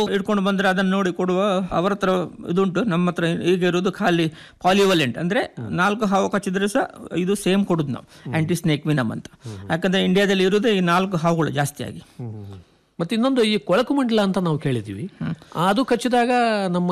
ಇಟ್ಕೊಂಡು ಬಂದ್ರೆ ಅದನ್ನ ನೋಡಿ ಕೊಡುವ ಅವರ ಹತ್ರ ಇದುಂಟು ನಮ್ಮ ಹತ್ರ ಈಗ ಇರೋದು ಖಾಲಿ ಪಾಲಿವಲೆಂಟ್ ಅಂದ್ರೆ ನಾಲ್ಕು ಹಾವು ಕಚ್ಚಿದ್ರೆ ಸಹ ಇದು ಸೇಮ್ ಕೊಡುದು ನಾವು ಆಂಟಿ ಸ್ನೇಕ್ ವಿನಮ್ ಅಂತ ಯಾಕಂದ್ರೆ ಇಂಡಿಯಾದಲ್ಲಿ ಇರೋದೇ ಈ ನಾಲ್ಕು ಹಾವುಗಳು ಜಾಸ್ತಿ ಆಗಿ ಮತ್ತೆ ಇನ್ನೊಂದು ಈ ಕೊಳಕು ಮಂಡಲ ಅಂತ ನಾವು ಕೇಳಿದ್ದೀವಿ ಅದು ಕಚ್ಚಿದಾಗ ನಮ್ಮ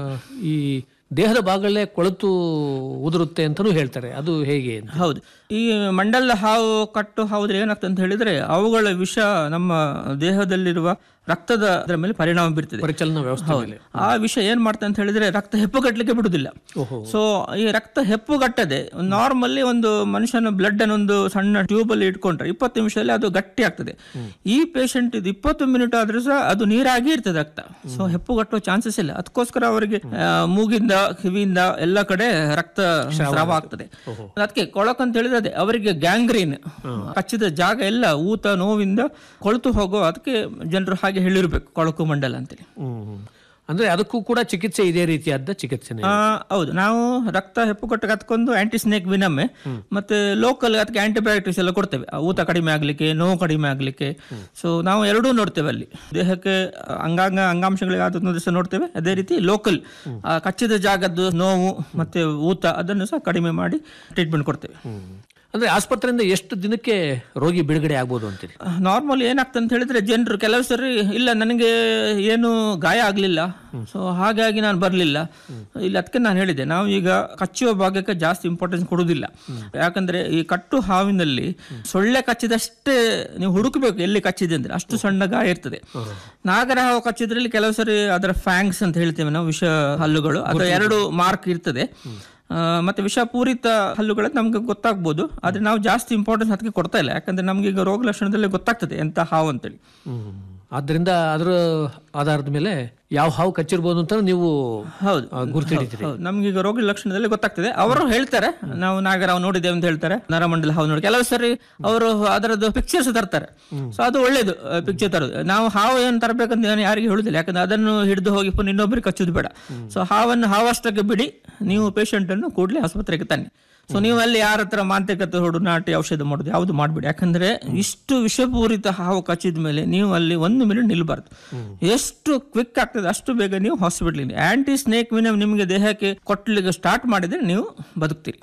ಈ ದೇಹದ ಭಾಗಗಳೇ ಕೊಳೆತು ಉದುರುತ್ತೆ ಅಂತಲೂ ಹೇಳ್ತಾರೆ ಅದು ಹೇಗೆ ಅಂತ ಹೌದು ಈ ಮಂಡಲ ಹಾವು ಕಟ್ಟು ಹಾವುದ್ರೆ ಏನಾಗ್ತದೆ ಅಂತ ಹೇಳಿದ್ರೆ ಅವುಗಳ ವಿಷ ನಮ್ಮ ದೇಹದಲ್ಲಿರುವ ರಕ್ತದ ಅದರ ಮೇಲೆ ಪರಿಣಾಮ ಬೀರ್ತದೆ ಪರಿಚಲನಾ ವ್ಯವಸ್ಥೆ ಮೇಲೆ ಆ ವಿಷಯ ಏನ್ ಮಾಡ್ತದೆ ಅಂತ ಹೇಳಿದ್ರೆ ರಕ್ತ ಹೆಪ್ಪುಗಟ್ಟಲಿಕ್ಕೆ ಬಿಡುದಿಲ್ಲ ಓಹೋ. ಸೊ ಈ ರಕ್ತ ಹೆಪ್ಪುಗಟ್ಟದೆ ನಾರ್ಮಲ್ಲಿ ಒಂದು ಮನುಷ್ಯನ ಬ್ಲಡ್ ಅನ್ನು ಒಂದು ಸಣ್ಣ ಟ್ಯೂಬ್ ಅಲ್ಲಿ ಇಟ್ಕೊಂಡ್ರೆ ಇಪ್ಪತ್ತು ನಿಮಿಷದಲ್ಲಿ ಅದು ಗಟ್ಟಿ ಆಗ್ತದೆ ಈ ಪೇಷಂಟ್ ಇದು ಇಪ್ಪತ್ತು ಮಿನಿಟ್ ಆದ್ರೂ ಸಹ ಅದು ನೀರಾಗಿ ಇರ್ತದೆ ರಕ್ತ ಸೊ ಹೆಪ್ಪುಗಟ್ಟುವ ಚಾನ್ಸಸ್ ಇಲ್ಲ ಅದಕ್ಕೋಸ್ಕರ ಅವರಿಗೆ ಆ, ಮೂಗಿಂದ ಕಿವಿಯಿಂದ ಎಲ್ಲ ಕಡೆ ರಕ್ತ ಸ್ರಾವ ಆಗ್ತದೆ ಅದಕ್ಕೆ ಕೊಳಕ್ ಅಂತ ಹೇಳಿದ್ರೆ ಅದೇ ಅವರಿಗೆ ಗ್ಯಾಂಗ್ರೀನ್ ಕಚ್ಚಿದ ಜಾಗ ಎಲ್ಲ ಊತ ನೋವಿಂದ ಕೊಳೆತು ಹೋಗೋ ಅದಕ್ಕೆ ಜನರು ಹಾಗೆ ಹೇಳಿರ್ಬೇಕು ಕೊಳಕು ಮಂಡಲ ಅಂತೇಳಿ ಹ್ಮ್. ಅಂದ್ರೆ ಅದಕ್ಕೂ ಕೂಡ ಚಿಕಿತ್ಸೆ ಇದೇ ರೀತಿಯಾದ ಚಿಕಿತ್ಸೆನೆ ಆ, ಹೌದು ನಾವು ರಕ್ತ ಹೆಪ್ಪುಗಟ್ಟು ಕತ್ಕೊಂಡು ಆಂಟಿ ಸ್ನೇಕ್ ವಿನಮ್ಮೆ ಮತ್ತೆ ಲೋಕಲ್ ಅದಕ್ಕೆ ಆಂಟಿಬಯೋಟಿಕ್ಸ್ ಎಲ್ಲ ಕೊಡ್ತೇವೆ ಆ ಊತ ಕಡಿಮೆ ಆಗ್ಲಿಕ್ಕೆ ನೋವು ಕಡಿಮೆ ಆಗ್ಲಿಕ್ಕೆ ಸೊ ನಾವು ಎರಡೂ ನೋಡ್ತೇವೆ ಅಲ್ಲಿ ದೇಹಕ್ಕೆ ಅಂಗಾಂಗ ಅಂಗಾಂಶಗಳಿಗೆ ಆದದ್ದು ಸಹ ನೋಡ್ತೇವೆ ಅದೇ ರೀತಿ ಲೋಕಲ್ ಕಚ್ಚಿದ ಜಾಗದ್ದು ನೋವು ಮತ್ತೆ ಊತ ಅದನ್ನು ಸಹ ಕಡಿಮೆ ಮಾಡಿ ಟ್ರೀಟ್ಮೆಂಟ್ ಕೊಡ್ತೇವೆ ಅಂದ್ರೆ ಆಸ್ಪತ್ರೆಯಿಂದ ಎಷ್ಟು ದಿನಕ್ಕೆ ರೋಗಿ ಬಿಡುಗಡೆ ಆಗ್ಬೋದು ಅಂತೀರಿ ನಾರ್ಮಲ್ ಏನಾಗ್ತದೆ ಅಂತ ಹೇಳಿದ್ರೆ ಜನರು ಕೆಲವು ಸರಿ ಇಲ್ಲ ನನಗೆ ಏನು ಗಾಯ ಆಗಲಿಲ್ಲ ಸೊ ಹಾಗಾಗಿ ನಾನು ಬರಲಿಲ್ಲ ಇಲ್ಲ ಅದಕ್ಕೆ ನಾನು ಹೇಳಿದೆ ನಾವು ಈಗ ಕಚ್ಚುವ ಭಾಗಕ್ಕೆ ಜಾಸ್ತಿ ಇಂಪಾರ್ಟೆನ್ಸ್ ಕೊಡುವುದಿಲ್ಲ ಯಾಕಂದ್ರೆ ಈ ಕಟ್ಟು ಹಾವಿನಲ್ಲಿ ಸೊಳ್ಳೆ ಕಚ್ಚಿದಷ್ಟೇ ನೀವು ಹುಡುಕಬೇಕು ಎಲ್ಲಿ ಕಚ್ಚಿದೆ ಅಂದ್ರೆ ಅಷ್ಟು ಸಣ್ಣ ಗಾಯ ಇರ್ತದೆ ನಾಗರ ಹಾವು ಕಚ್ಚಿದ್ರಲ್ಲಿ ಕೆಲವು ಸರಿ ಅದರ ಫ್ಯಾಂಕ್ಸ್ ಅಂತ ಹೇಳ್ತೇವೆ ನಾವು ವಿಷ ಹಲ್ಲುಗಳು ಅದು ಎರಡು ಮಾರ್ಕ್ ಇರ್ತದೆ ಆ, ಮತ್ತೆ ವಿಷಪೂರಿತ ಹಲ್ಲುಗಳು ನಮ್ಗೆ ಗೊತ್ತಾಗ್ಬೋದು ಆದ್ರೆ ನಾವು ಜಾಸ್ತಿ ಇಂಪಾರ್ಟೆನ್ಸ್ ಅದಕ್ಕೆ ಕೊಡ್ತಾ ಇಲ್ಲ ಯಾಕಂದ್ರೆ ನಮ್ಗೆ ಈಗ ರೋಗ ಲಕ್ಷಣದಲ್ಲೇ ಗೊತ್ತಾಗ್ತದೆ ಎಂತ ಹಾವು ಅಂತೇಳಿ ಆದ್ದರಿಂದ ಅದರ ಆಧಾರದ ಮೇಲೆ ಯಾವ ಹಾವು ಕಚ್ಚಿರ್ಬೋದು ಅಂತ ನೀವು ಹೌದು ಆ, ಗುರ್ತಿಡಿತೀರಿ ಹೌದು ನಮ್ಗೆ ಈಗ ರೋಗ ಲಕ್ಷಣದಲ್ಲಿ ಗೊತ್ತಾಗ್ತದೆ ಅವರು ಹೇಳ್ತಾರೆ ನಾವು ನಾಗರಾವ್ ನೋಡಿದ್ದೇವೆ ಅಂತ ಹೇಳ್ತಾರೆ ನರಮಂಡಲ ಹಾವು ನೋಡಿ ಕೆಲವು ಸರಿ ಅವರು ಅದರದ್ದು ಪಿಕ್ಚರ್ಸ್ ತರ್ತಾರೆ ಸೊ ಅದು ಒಳ್ಳೇದು ಪಿಕ್ಚರ್ ತರೋದು ನಾವು ಹಾವು ಏನು ತರಬೇಕಂತ ನಾನು ಯಾರಿಗೆ ಹೇಳುದಿಲ್ಲ ಯಾಕಂದ್ರೆ ಅದನ್ನು ಹಿಡಿದು ಹೋಗಿ ಪುನಃ ಇನ್ನೊಬ್ಬರಿಗೆ ಕಚ್ಚುದು ಬೇಡ ಸೊ ಹಾವನ್ನು ಹಾವಷ್ಟಕ್ಕೆ ಬಿಡಿ ನೀವು ಪೇಷಂಟ್ ಅನ್ನು ಕೂಡಲೇ ಆಸ್ಪತ್ರೆಗೆ ತನ್ನಿ ಸೊ ನೀವು ಅಲ್ಲಿ ಯಾರ ಹತ್ರ ಮಾಂತ್ರಿಕತೆ ಹೊಡು ನಾಟಿ ಔಷಧ ಮಾಡೋದು ಯಾವುದು ಮಾಡಬೇಡಿ ಯಾಕಂದ್ರೆ ಇಷ್ಟು ವಿಷಪೂರಿತ ಹಾವು ಕಚ್ಚಿದ ಮೇಲೆ ನೀವು ಅಲ್ಲಿ ಒಂದು ಮಿನಿಟ್ ನಿಲ್ಬಾರ್ದು ಎಷ್ಟು ಕ್ವಿಕ್ ಆಗ್ತದೆ ಅಷ್ಟು ಬೇಗ ನೀವು ಹಾಸ್ಪಿಟಲ್ ಆಂಟಿ ಸ್ನೇಕ್ ವಿನಮ್ ನಿಮಗೆ ದೇಹಕ್ಕೆ ಕೊಟ್ಟಲಿಕ್ಕೆ ಸ್ಟಾರ್ಟ್ ಮಾಡಿದ್ರೆ ನೀವು ಬದುಕ್ತೀರಿ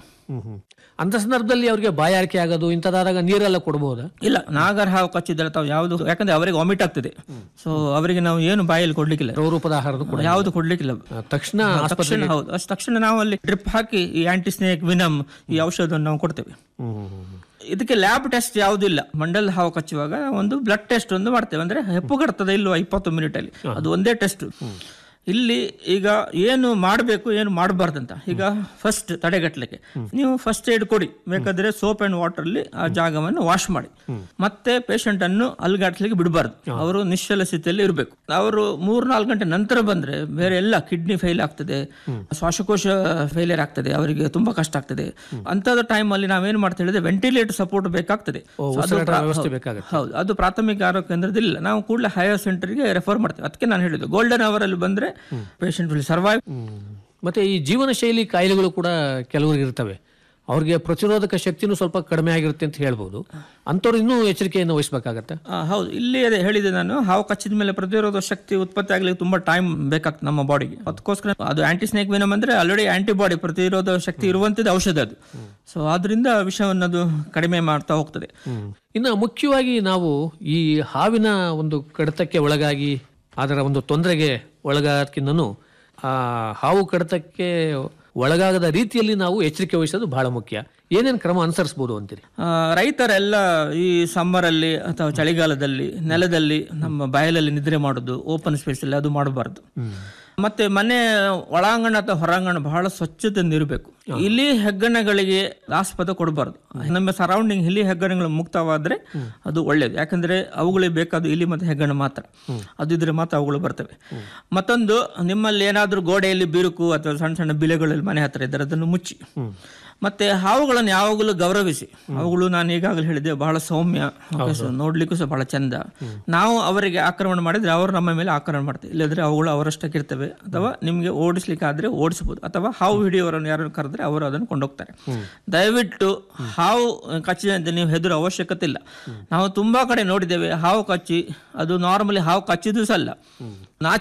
ಅಂತ ಸಂದರ್ಭದಲ್ಲಿ ಅವ್ರಿಗೆ ಬಾಯಾರಿಕೆ ಆಗೋದು ಇಂಥದಾದಾಗ ನೀರೆಲ್ಲ ಕೊಡಬಹುದಾ ಇಲ್ಲ ನಾಗರ ಹಾವು ಕಚ್ಚಿದ್ರೆ ತಾವು ಯಾವುದು ಯಾಕಂದ್ರೆ ಅವರಿಗೆ ವಾಮಿಟ್ ಆಗ್ತದೆ ಸೊ ಅವರಿಗೆ ನಾವು ಏನು ಬಾಯಲ್ಲಿ ಕೊಡ್ಲಿಕ್ಕಿಲ್ಲ ರೂಪದ ಆಹಾರದ ಕೂಡ ಯಾವುದು ಕೊಡ್ಲಿಕ್ಕಿಲ್ಲ ಆ, ತಕ್ಷಣ ಆಸ್ಪತ್ರೆ ತಕ್ಷಣ ಹೌದು ಅಷ್ಟು ತಕ್ಷಣ ನಾವು ಅಲ್ಲಿ ಡ್ರಿಪ್ ಹಾಕಿ ಈ ಆಂಟಿ ಸ್ನೇಕ್ ವಿನಮ್ ಈ ಔಷಧವನ್ನು ನಾವು ಕೊಡ್ತೇವೆ ಇದಕ್ಕೆ ಲ್ಯಾಬ್ ಟೆಸ್ಟ್ ಯಾವುದೂ ಇಲ್ಲ ಮಂಡಲ್ ಹಾವು ಕಚ್ಚುವಾಗ ಒಂದು ಬ್ಲಡ್ ಟೆಸ್ಟ್ ಒಂದು ಮಾಡ್ತೇವೆ ಅಂದ್ರೆ ಹೆಪ್ಪುಗಡ್ತದೆ ಇಲ್ವಾ ಇಪ್ಪತ್ತು ಮಿನಿಟ್ ಅಲ್ಲಿ ಅದು ಒಂದೇ ಟೆಸ್ಟ್ ಇಲ್ಲಿ ಈಗ ಏನು ಮಾಡಬೇಕು ಏನು ಮಾಡಬಾರ್ದಂತ ಈಗ ಫಸ್ಟ್ ತಡೆಗಟ್ಟಲಿಕ್ಕೆ ನೀವು ಫಸ್ಟ್ ಏಡ್ ಕೊಡಿ ಬೇಕಾದ್ರೆ ಸೋಪ್ ಅಂಡ್ ವಾಟರ್ ಅಲ್ಲಿ ಆ ಜಾಗವನ್ನು ವಾಶ್ ಮಾಡಿ ಮತ್ತೆ ಪೇಷಂಟ್ ಅನ್ನು ಅಲ್ಗಾಡ್ಸ್ಲಿಕ್ಕೆ ಬಿಡಬಾರ್ದು ಅವರು ನಿಶ್ಚಲ ಸ್ಥಿತಿಯಲ್ಲಿ ಇರಬೇಕು ಅವರು ಮೂರ್ನಾಲ್ಕು ಗಂಟೆ ನಂತರ ಬಂದ್ರೆ ಬೇರೆ ಎಲ್ಲ ಕಿಡ್ನಿ ಫೇಲ್ ಆಗ್ತದೆ ಶ್ವಾಸಕೋಶ ಫೇಲಿಯರ್ ಆಗ್ತದೆ ಅವರಿಗೆ ತುಂಬಾ ಕಷ್ಟ ಆಗ್ತದೆ ಅಂತದ ಟೈಮ್ ಅಲ್ಲಿ ನಾವೇನ್ ಮಾಡ್ತಾ ಹೇಳಿದ್ರೆ ವೆಂಟಿಲೇಟರ್ ಸಪೋರ್ಟ್ ಬೇಕಾಗ್ತದೆ So ಅದು ಉಸಿರಾಟ ಪ್ರಾ- ವ್ಯವಸ್ಥೆ ಹೌದು. ಬೇಕಾಗುತ್ತೆ. ಹೌದು ಅದು ಪ್ರಾಥಮಿಕ ಆರೋಗ್ಯ ಕೇಂದ್ರದಿಲ್ಲ ನಾವು ಕೂಡಲೇ ಹೈಯರ್ ಸೆಂಟರ್ಗೆ ರೆಫರ್ ಮಾಡ್ತೇವೆ ಅದಕ್ಕೆ ನಾನು ಹೇಳಿದ್ದು ಗೋಲ್ಡನ್ ಅವರ್ ಅಲ್ಲಿ ಬಂದ್ರೆ ಪೇಷಂಟ್ ವಿಲ್ ಸರ್ವೈವ್ ಮತ್ತೆ ಈ ಜೀವನ ಶೈಲಿ ಕಾಯಿಲೆಗಳು ಕೂಡ ಕೆಲವರಿಗೆ ಇರ್ತವೆ ಅವ್ರಿಗೆ ಪ್ರತಿರೋಧಕ ಶಕ್ತಿನೂ ಸ್ವಲ್ಪ ಕಡಿಮೆ ಆಗಿರುತ್ತೆ ಅಂತ ಹೇಳ್ಬೋದು ಅಂಥವ್ರು ಇನ್ನೂ ಎಚ್ಚರಿಕೆಯನ್ನು ವಹಿಸಬೇಕಾಗತ್ತೆ ಹೌದು ಇಲ್ಲಿ ಅದೇ ಹೇಳಿದೆ ನಾನು ಹಾವು ಕಚ್ಚಿದ ಮೇಲೆ ಪ್ರತಿರೋಧ ಶಕ್ತಿ ಉತ್ಪತ್ತಿ ಆಗ್ಲಿಕ್ಕೆ ತುಂಬಾ ಟೈಮ್ ಬೇಕಾಗ್ತದೆ ನಮ್ಮ ಬಾಡಿಗೆ ಅದಕ್ಕೋಸ್ಕರ ಅದು ಆಂಟಿ ಸ್ನೇಕ್ ವಿನಮ್ ಅಂದ್ರೆ ಆಲ್ರೆಡಿ ಆಂಟಿಬಾಡಿ ಪ್ರತಿರೋಧ ಶಕ್ತಿ ಇರುವಂತದ್ದು ಔಷಧ ಅದು ಸೊ ಆದ್ರಿಂದ ವಿಷವನ್ನು ಅದು ಕಡಿಮೆ ಮಾಡ್ತಾ ಹೋಗ್ತದೆ ಇನ್ನು ಮುಖ್ಯವಾಗಿ ನಾವು ಈ ಹಾವಿನ ಒಂದು ಕಡಿತಕ್ಕೆ ಒಳಗಾಗಿ ಅದರ ಒಂದು ತೊಂದರೆಗೆ ಒಳಗಾದಕ್ಕಿಂತನೂ ಆ ಹಾವು ಕಡಿತಕ್ಕೆ ಒಳಗಾಗದ ರೀತಿಯಲ್ಲಿ ನಾವು ಎಚ್ಚರಿಕೆ ವಹಿಸೋದು ಬಹಳ ಮುಖ್ಯ ಏನೇನು ಕ್ರಮ ಅನುಸರಿಸಬಹುದು ಅಂತೀರಿ ಆ, ರೈತರೆಲ್ಲ ಈ ಸಮ್ಮರ್ ಅಲ್ಲಿ ಅಥವಾ ಚಳಿಗಾಲದಲ್ಲಿ ನೆಲದಲ್ಲಿ ನಮ್ಮ ಬಯಲಲ್ಲಿ ನಿದ್ರೆ ಮಾಡೋದು ಓಪನ್ ಸ್ಪೇಸ್ ಅಲ್ಲಿ ಅದು ಮಾಡಬಾರ್ದು ಮತ್ತೆ ಮನೆ ಒಳಾಂಗಣ ಅಥವಾ ಹೊರಾಂಗಣ ಬಹಳ ಸ್ವಚ್ಛತೆಯಿಂದ ಇರಬೇಕು ಇಲಿ ಹೆಗ್ಗಣಗಳಿಗೆ ಆಸ್ಪದ ಕೊಡಬಾರ್ದು ನಮ್ಮ ಸರೌಂಡಿಂಗ್ ಇಲಿ ಹೆಗ್ಗಣಗಳು ಮುಕ್ತವಾದ್ರೆ ಅದು ಒಳ್ಳೇದು ಯಾಕಂದ್ರೆ ಅವುಗಳಿಗೆ ಬೇಕಾದ ಇಲಿ ಮತ್ತೆ ಹೆಗ್ಗಣ ಮಾತ್ರ ಅದು ಇದ್ರೆ ಮಾತ್ರ ಅವುಗಳು ಬರ್ತವೆ ಮತ್ತೊಂದು ನಿಮ್ಮಲ್ಲಿ ಏನಾದ್ರೂ ಗೋಡೆಯಲ್ಲಿ ಬಿರುಕು ಅಥವಾ ಸಣ್ಣ ಸಣ್ಣ ಬಿಲೆಗಳಲ್ಲಿ ಮನೆ ಹತ್ರ ಇದ್ದರೆ ಅದನ್ನು ಮುಚ್ಚಿ ಮತ್ತೆ ಹಾವುಗಳನ್ನು ಯಾವಾಗಲೂ ಗೌರವಿಸಿ ಅವುಗಳು ನಾನು ಈಗಾಗಲೇ ಹೇಳಿದೆ ಬಹಳ ಸೌಮ್ಯ okay, so ನೋಡ್ಲಿಕ್ಕೂ ಸಹ ಬಹಳ ಚಂದ ನಾವು ಅವರಿಗೆ ಆಕ್ರಮಣ ಮಾಡಿದ್ರೆ ಅವರು ನಮ್ಮ ಮೇಲೆ ಆಕ್ರಮಣ ಮಾಡ್ತಾರೆ ಇಲ್ಲದ್ರೆ ಅವುಗಳು ಅವರಷ್ಟಕ್ಕೆ ಇರ್ತವೆ ಅಥವಾ ನಿಮಗೆ ಓಡಿಸ್ಲಿಕ್ಕೆ ಆದ್ರೆ ಓಡಿಸಬಹುದು ಅಥವಾ ಹಾವು ಹಿಡಿಯೋರನ್ನು ಯಾರು ಕರೆದ್ರೆ ಅವರು ಅದನ್ನು ಕೊಂಡೋಗ್ತಾರೆ ದಯವಿಟ್ಟು ಹಾವು ಕಚ್ಚಿದೆ ಅಂತ ನೀವು ಹೆದರೋ ಅವಶ್ಯಕತೆ ಇಲ್ಲ ನಾವು ತುಂಬಾ ಕಡೆ ನೋಡಿದ್ದೇವೆ ಹಾವು ಕಚ್ಚಿ ಅದು ನಾರ್ಮಲಿ ಹಾವು ಕಚ್ಚಿದ್ದು ಸಹ ಅಲ್ಲ